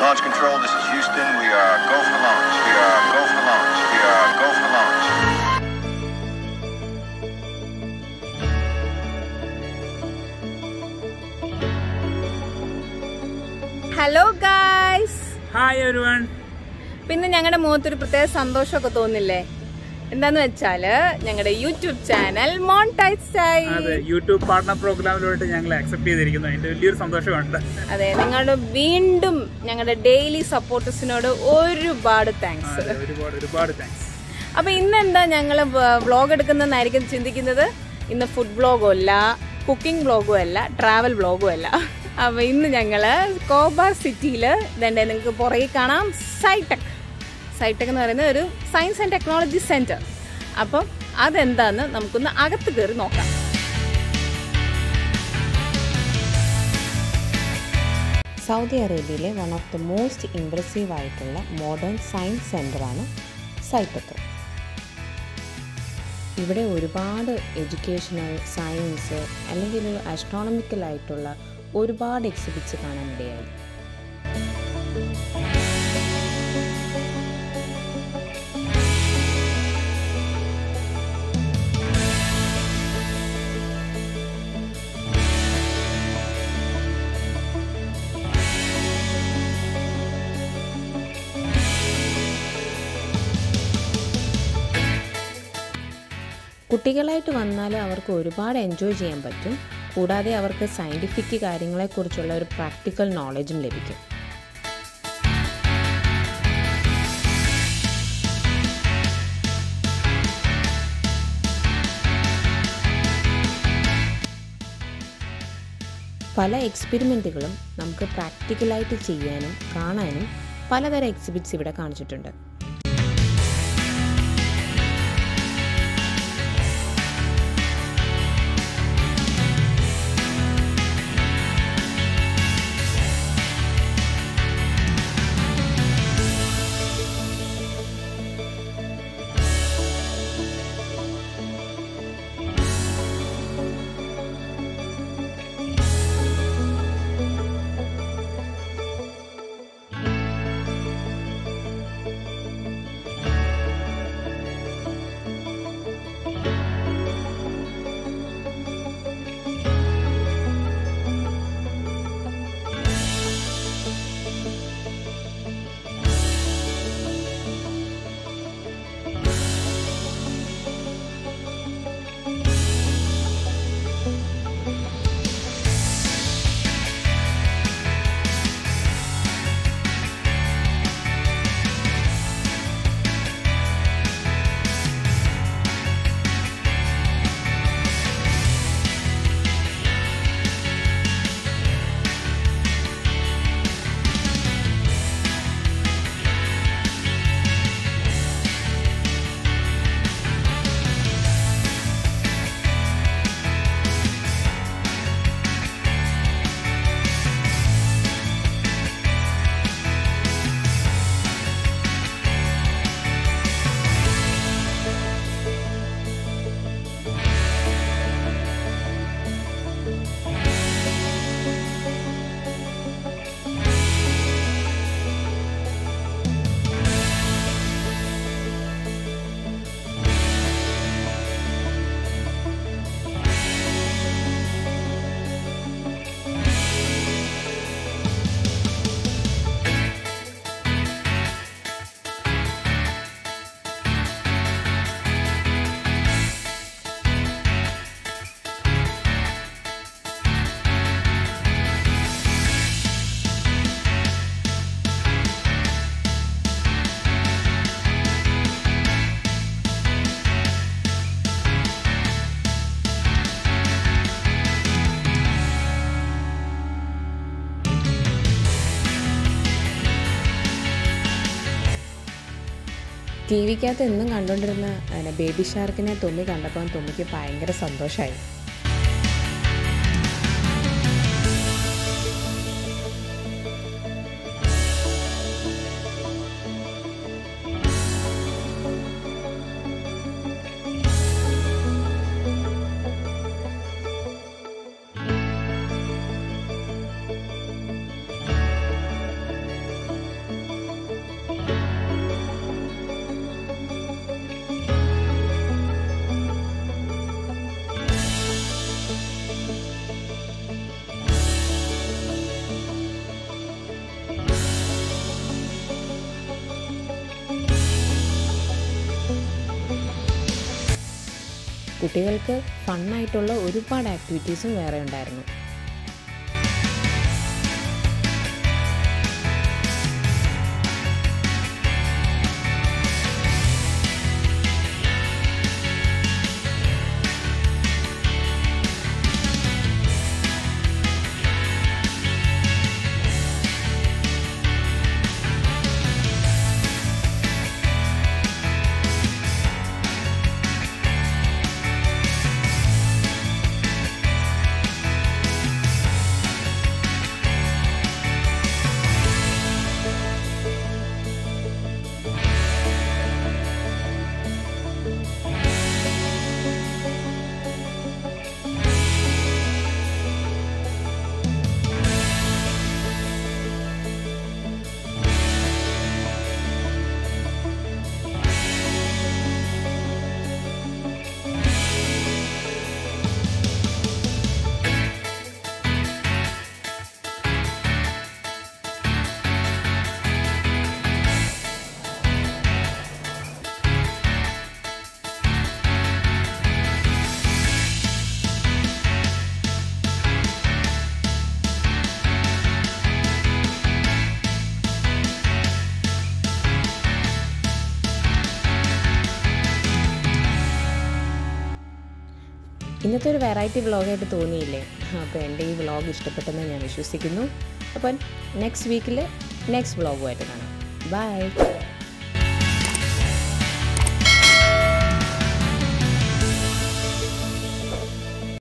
Launch control, this is Houston. We are go for launch. We are go for launch. We are go for launch. Hello guys hi everyone പിന്നെ ഞങ്ങളുടെ മുഖത്തൊരു പ്രത്യേക സന്തോഷമൊക്കെ തോന്നില്ലേ എന്താന്ന് വെച്ചാല് ഞങ്ങളുടെ യൂട്യൂബ് ചാനൽ മോൺടൈസ് ആയി അതെ യൂട്യൂബ് പാർട്ണർ പ്രോഗ്രാമിലോട്ട് ഞങ്ങൾ അക്സെപ്റ്റ് ചെയ്തിരിക്കുന്നു അതിന്റെ വലിയൊരു സന്തോഷമുണ്ട് അതെ നിങ്ങളുടെ വീണ്ടും ഞങ്ങളുടെ ഡെയിലി സപ്പോർട്ടേഴ്സിനോട് ഒരുപാട് താങ്ക്സ് അതെ, ഒരുപാട് ഒരുപാട് താങ്ക്സ് അപ്പൊ ഇന്ന് എന്താ ഞങ്ങൾ വ്ളോഗ് എടുക്കുന്നതെന്നായിരിക്കും ചിന്തിക്കുന്നത് ഇന്ന് ഫുഡ് വ്ളോഗും അല്ല കുക്കിംഗ് വ്ളോഗും അല്ല ട്രാവൽ വ്ളോഗും അല്ല അപ്പൊ ഇന്ന് ഞങ്ങള് കോബാർ സിറ്റിയില് ഇതേണ്ട നിങ്ങൾക്ക് പുറകെ കാണാം സൈടെക് സൈടെക് എന്ന് പറയുന്നത് ഒരു സയൻസ് ആൻഡ് ടെക്നോളജി സെന്റർ അപ്പം അതെന്താന്ന് നമുക്കൊന്ന് അകത്ത് കയറി നോക്കാം സൗദി അറേബ്യയിലെ one of the most impressive ആയിട്ടുള്ള മോഡേൺ സയൻസ് സെൻ്ററാണ് സൈറ്റക്ക് ഇവിടെ ഒരുപാട് എഡ്യൂക്കേഷണൽ സയൻസ് അല്ലെങ്കിൽ ഒരു അസ്ട്രോണമിക്കൽ ആയിട്ടുള്ള ഒരുപാട് എക്സിബിറ്റ്സ് കാണാനിടയായി കുട്ടികളായിട്ട് വന്നാൽ അവർക്ക് ഒരുപാട് എൻജോയ് ചെയ്യാൻ പറ്റും കൂടാതെ അവർക്ക് സയൻറ്റിഫിക് കാര്യങ്ങളെക്കുറിച്ചുള്ള ഒരു പ്രാക്ടിക്കൽ നോളജും ലഭിക്കും പല എക്സ്പെരിമെൻറ്റുകളും നമുക്ക് പ്രാക്ടിക്കലായിട്ട് ചെയ്യാനും കാണാനും പലതരം എക്സിബിറ്റ്സ് ഇവിടെ കാണിച്ചിട്ടുണ്ട് ടി വിക്കകത്ത് എന്നും കണ്ടുകൊണ്ടിരുന്ന പിന്നെ ബേബി ഷാർക്കിനെ തുമ്മി കണ്ടപ്പോൾ തുമ്മിക്ക് ഭയങ്കര സന്തോഷമായി കുട്ടികൾക്ക് ഫണ്ണായിട്ടുള്ള ഒരുപാട് ആക്ടിവിറ്റീസും വേറെ ഉണ്ടായിരുന്നു ഇന്നത്തെ ഒരു വെറൈറ്റി വ്ളോഗായിട്ട് തോന്നിയില്ലേ അപ്പോൾ എൻ്റെ ഈ വ്ളോഗ് ഇഷ്ടപ്പെട്ടെന്ന് ഞാൻ വിശ്വസിക്കുന്നു അപ്പം നെക്സ്റ്റ് വീക്കിൽ നെക്സ്റ്റ് വ്ളോഗുമായിട്ട് കാണാം ബൈ